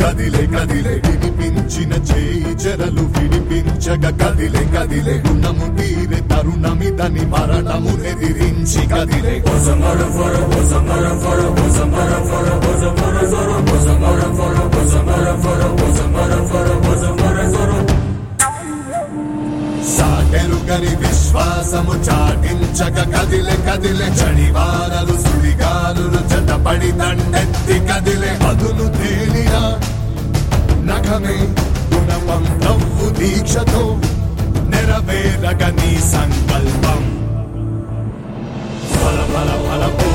కదిలే కదిలే వినిపించిన చేయి చెరలు విడిపించగ కదిలే కదిలే గుణము తీరే తరుణమిదని మరణము ఎదిరించి కదిలే సాగెరుగని విశ్వాసము చాటించక కదిలే కదిలే చడివారలు సుడిగాలులు జతపడి దండెత్తి కదిలే అదును తేలిన నఖమే గుణపం నవ్వు దీక్షతో నెరవేరగ నీ సంకల్పం ఫల ఫల ఫల